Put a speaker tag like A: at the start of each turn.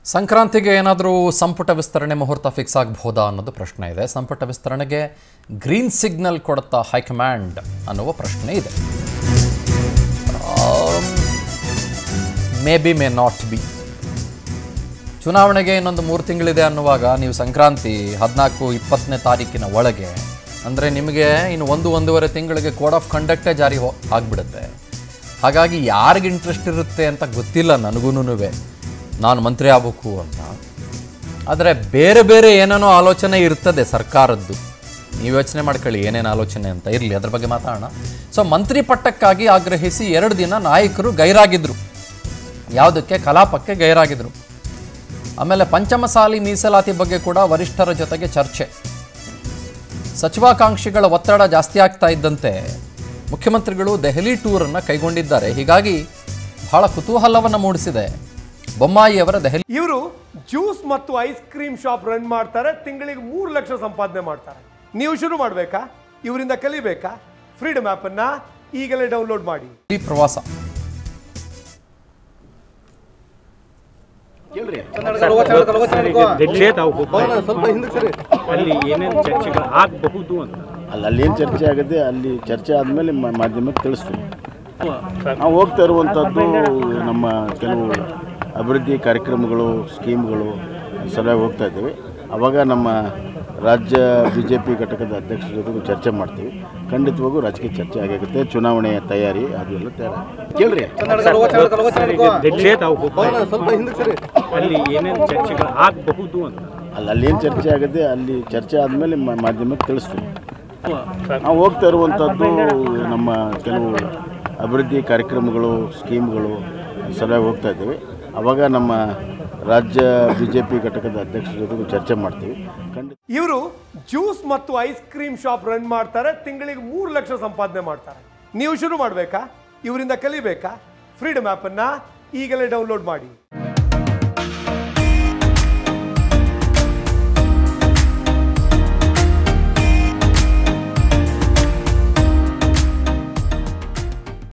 A: ಸಂಕ್ರಾಂತಿಗೆ ಏನಾದರೂ ಸಂಪುಟ ವಿಸ್ತರಣೆ ಮುಹೂರ್ತ ಫಿಕ್ಸ್ ಆಗಬಹುದಾ ಅನ್ನೋದು ಪ್ರಶ್ನೆ ಇದೆ ಸಂಪುಟ ವಿಸ್ತರಣೆಗೆ ಗ್ರೀನ್ ಸಿಗ್ನಲ್ ಕೊಡುತ್ತಾ ಹೈಕಮಾಂಡ್ ಅನ್ನುವ ಪ್ರಶ್ನೆ ಇದೆ may be may not be ಚುನಾವಣೆಗೆ ಇನ್ನೊಂದು ಮೂರು ತಿಂಗಳಿದೆ ಅನ್ನುವಾಗ ನೀವು ಸಂಕ್ರಾಂತಿ ಹದಿನಾಲ್ಕು ಇಪ್ಪತ್ತನೇ ತಾರೀಕಿನ ಒಳಗೆ ಅಂದರೆ ನಿಮಗೆ ಇನ್ನು ಒಂದು ಒಂದೂವರೆ ತಿಂಗಳಿಗೆ ಕೋಡ್ ಆಫ್ ಕಂಡಕ್ಟೇ ಜಾರಿ ಹೋ ಆಗಿಬಿಡುತ್ತೆ ಹಾಗಾಗಿ ಯಾರಿಗೆ ಇಂಟ್ರೆಸ್ಟ್ ಇರುತ್ತೆ ಅಂತ ಗೊತ್ತಿಲ್ಲ ನನಗೂ ನಾನು ಮಂತ್ರಿ ಆಗಬೇಕು ಅಂತ ಆದರೆ ಬೇರೆ ಬೇರೆ ಏನೇನೋ ಆಲೋಚನೆ ಇರ್ತದೆ ಸರ್ಕಾರದ್ದು ನೀವು ಯೋಚನೆ ಮಾಡ್ಕೊಳ್ಳಿ ಏನೇನು ಆಲೋಚನೆ ಅಂತ ಇರಲಿ ಅದ್ರ ಬಗ್ಗೆ ಮಾತಾಡೋಣ ಸೊ ಮಂತ್ರಿ ಪಟ್ಟಕ್ಕಾಗಿ ಆಗ್ರಹಿಸಿ ಎರಡು ದಿನ ನಾಯಕರು ಗೈರಾಗಿದ್ದರು ಯಾವುದಕ್ಕೆ ಕಲಾಪಕ್ಕೆ ಗೈರಾಗಿದ್ದರು ಆಮೇಲೆ ಪಂಚಮಸಾಲಿ ಮೀಸಲಾತಿ ಬಗ್ಗೆ ಕೂಡ ವರಿಷ್ಠರ ಜೊತೆಗೆ ಚರ್ಚೆ ಸಚಿವಾಕಾಂಕ್ಷಿಗಳ ಒತ್ತಡ ಜಾಸ್ತಿ ಆಗ್ತಾ ಇದ್ದಂತೆ ಮುಖ್ಯಮಂತ್ರಿಗಳು ದೆಹಲಿ ಟೂರನ್ನು ಕೈಗೊಂಡಿದ್ದಾರೆ ಹೀಗಾಗಿ ಬಹಳ ಕುತೂಹಲವನ್ನು ಮೂಡಿಸಿದೆ ಬೊಮ್ಮಾಯಿಯವರ ದೆಹಲಿ
B: ಇವರು ಜ್ಯೂಸ್ ಮತ್ತು ಐಸ್ ಕ್ರೀಮ್ ಶಾಪ್ ರನ್ ಮಾಡ್ತಾರೆ ತಿಂಗಳಿಗೆ ಮೂರು ಲಕ್ಷ ಸಂಪಾದನೆ ಮಾಡ್ತಾರೆ ನೀವು ಶುರು ಮಾಡಬೇಕಾ ಇವರಿಂದ ಕಲಿಬೇಕಾ ಫ್ರೀಡಮ್ ಅನ್ನ ಈಗಲೇ ಡೌನ್ಲೋಡ್ ಮಾಡಿ
A: ಪ್ರವಾಸ
C: ದೆಹಲಿ ತಾವು ಹೋಗ್ತಾರೆ. ಅಲ್ಲಿ ಏನೇನು ಚರ್ಚೆಗಳು ಆಗಬಹುದು ಅಂತ
D: ಅಲ್ಲಿ ಅಲ್ಲೇನು ಚರ್ಚೆ ಆಗುತ್ತೆ ಅಲ್ಲಿ ಚರ್ಚೆ ಆದಮೇಲೆ ಮಾಧ್ಯಮಕ್ಕೆ ತಿಳಿಸ್ತೀವಿ ನಾವು ಹೋಗ್ತಾ ಇರುವಂಥದ್ದು ನಮ್ಮ ಕೆಲವು ಅಭಿವೃದ್ಧಿ ಕಾರ್ಯಕ್ರಮಗಳು ಸ್ಕೀಮ್ಗಳು ಸಲುವಾಗಿ ಹೋಗ್ತಾ ಇದ್ದೀವಿ ಅವಾಗ ನಮ್ಮ ರಾಜ್ಯ ಬಿ ಜೆ ಪಿ ಘಟಕದ ಅಧ್ಯಕ್ಷರ ಜೊತೆಗೂ ಚರ್ಚೆ ಮಾಡ್ತೀವಿ ಖಂಡಿತವಾಗೂ ರಾಜಕೀಯ ಚರ್ಚೆ ಆಗುತ್ತೆ ಚುನಾವಣೆಯ ತಯಾರಿ ಅದು ಎಲ್ಲ ತಯಾರಿ ಕೇಳ್ರಿ
C: ಸರ್, ಈಗ ದೆಹಲಿ ತಾವು ಹೋಗ್ತಾರೆ. ಅಲ್ಲಿ ಏನೇನು ಚರ್ಚೆಗಳು ಆಗಬಹುದು ಅಂತ
D: ಅಲ್ಲಿ ಅಲ್ಲೇನು ಚರ್ಚೆ ಆಗುತ್ತೆ ಅಲ್ಲಿ ಚರ್ಚೆ ಆದಮೇಲೆ ಮಾಧ್ಯಮಕ್ಕೆ ತಿಳಿಸ್ತೀವಿ ನಾವು ಹೋಗ್ತಾ ಇರುವಂಥದ್ದು ನಮ್ಮ ಕೆಲವು ಅಭಿವೃದ್ಧಿ ಕಾರ್ಯಕ್ರಮಗಳು ಸ್ಕೀಮ್ಗಳು ಸಲುವಾಗಿ ಹೋಗ್ತಾ ಇದ್ದೀವಿ ಅವಾಗ ನಮ್ಮ ರಾಜ್ಯ ಬಿ ಜೆ ಪಿ ಘಟಕದ ಅಧ್ಯಕ್ಷರ ಜೊತೆಗೂ ಚರ್ಚೆ ಮಾಡ್ತೀವಿ ಖಂಡಿತ
B: ಇವರು ಜ್ಯೂಸ್ ಮತ್ತು ಐಸ್ ಕ್ರೀಮ್ ಶಾಪ್ ರನ್ ಮಾಡ್ತಾರೆ ತಿಂಗಳಿಗೆ ಮೂರು ಲಕ್ಷ ಸಂಪಾದನೆ ಮಾಡ್ತಾರೆ ನೀವು ಶುರು ಮಾಡಬೇಕಾ ಇವರಿಂದ ಕಲಿಬೇಕಾ ಫ್ರೀಡಮ್ ಅನ್ನ ಈಗಲೇ ಡೌನ್ಲೋಡ್ ಮಾಡಿ